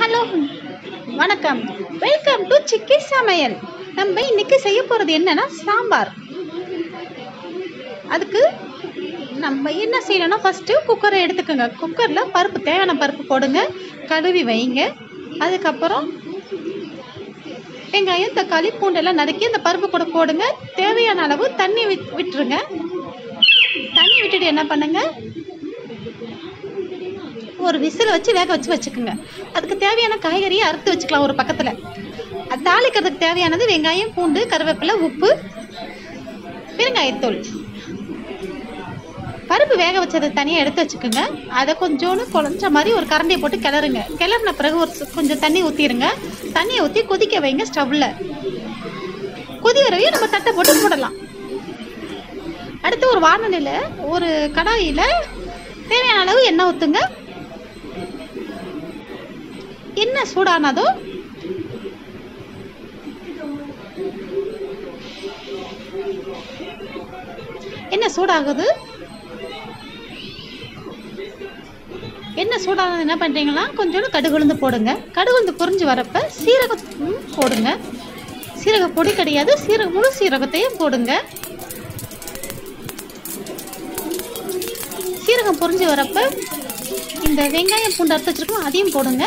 hello வணக்கம் welcome to சிக்கி சமையல் நம்ம இன்னைக்கு செய்ய போகிறது என்னன்னா சாம்பார் அதுக்கு நம்ம என்ன செய்யணும்னா ஃபஸ்ட்டு குக்கரை எடுத்துக்கோங்க குக்கரில் பருப்பு தேவையான பருப்பு போடுங்க கழுவி வைங்க அதுக்கப்புறம் வெங்காயம் தக்காளி பூண்டெல்லாம் நறுக்கி அந்த பருப்பு கூட போடுங்க தேவையான அளவு தண்ணி விட் விட்டுருங்க தண்ணி விட்டுட்டு என்ன பண்ணுங்க ஒரு விசில் வச்சு வேக வச்சு வச்சுக்கோங்க அதுக்கு தேவையான காய்கறியை அறுத்து வச்சுக்கலாம் ஒரு பக்கத்தில் அது தாளிக்கிறதுக்கு தேவையானது வெங்காயம் பூண்டு கருவேப்பிலை உப்பு பெருங்காயத்தூள் பருப்பு வேக வச்சதை தனியாக எடுத்து வச்சுக்கோங்க அதை கொஞ்சோண்டு குழஞ்ச மாதிரி ஒரு கரண்டியை போட்டு கிளறுங்க கிளறின பிறகு ஒரு சு- கொஞ்சம் தண்ணி ஊற்றிடுங்க தண்ணியை ஊற்றி கொதிக்க வைங்க ஸ்டவ்வில் கொதி வரவையும் நம்ம தட்டை போட்டு போடலாம் அடுத்து ஒரு வானலியில் ஒரு கடாயில் தேவையான அளவு எண்ணெய் ஊற்றுங்க எண்ணெய் சூடானதோ என்ன சூடாகுது என்ன சூடானது என்ன பண்ணுறீங்கன்னா கொஞ்சோண்டு கடுகு உளுந்து போடுங்க கடுகு உளுந்து பொரிஞ்சு வரப்ப சீரகம் ம், போடுங்க சீரக பொடி கிடையாது சீரக முழு சீரகத்தையும் போடுங்க சீரகம் பொரிஞ்சு வரப்ப இந்த வெங்காயம் பூண்டு அறுத்து வச்சிருக்கோம் அதையும் போடுங்க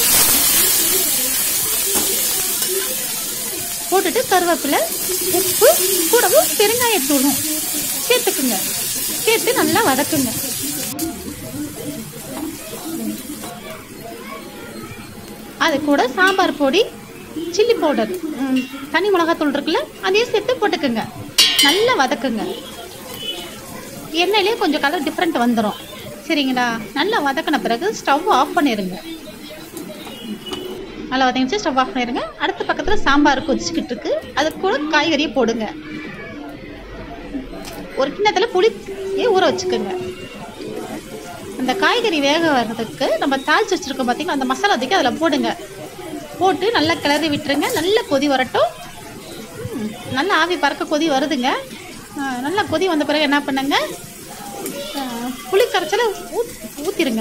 போட்டுட்டு கருவேப்பிலை உப்பு கூடவும் பெருங்காயத்தூளும் சேர்த்துக்குங்க சேர்த்து நல்லா வதக்குங்க அது கூட சாம்பார் பொடி சில்லி பவுடர் ம், தனி மிளகாத்தூள் இருக்குல்ல அதையும் சேர்த்து போட்டுக்குங்க நல்லா வதக்குங்க எண்ணெயிலே கொஞ்சம் கலர் டிஃப்ரெண்ட் வந்துடும் சரிங்களா நல்லா வதக்கின பிறகு ஸ்டவ் ஆஃப் பண்ணிடுங்க நல்லா வதங்கிச்சு ஸ்டவ் ஆஃப் பண்ணிடுங்க அடுத்த பக்கத்தில் சாம்பார் கொதிச்சுக்கிட்டு இருக்கு அது கூட காய்கறியை போடுங்க ஒரு கிண்ணத்தில் புளியே ஊற வச்சுக்கோங்க அந்த காய்கறி வேக வர்றதுக்கு நம்ம தாளிச்சு வச்சுருக்கோம் பார்த்தீங்களா அந்த மசாலா தூக்கி அதில் போடுங்க போட்டு நல்லா கிளறி விட்டுருங்க நல்லா கொதி வரட்டும் ம், நல்லா ஆவி பறக்க கொதி வருதுங்க ஆ, நல்லா கொதி வந்த பிறகு என்ன பண்ணுங்க ஆ, புளி கரைச்சலை ஊத் ஊற்றிருங்க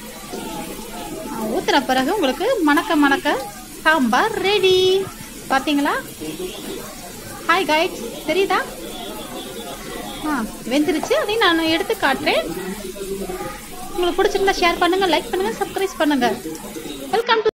ஊற்றின பிறகு உங்களுக்கு மணக்க மணக்க சாம்பார் ரெடி பார்த்தீங்களா ஹாய் கைட்ஸ் தெரியுதா ஆ வெந்துருச்சு அதையும் நான் எடுத்து காட்டுறேன் உங்களுக்கு பிடிச்சிருந்தா ஷேர் பண்ணுங்கள் லைக் பண்ணுங்கள் சப்ஸ்கிரைப் பண்ணுங்கள் வெல்கம் டு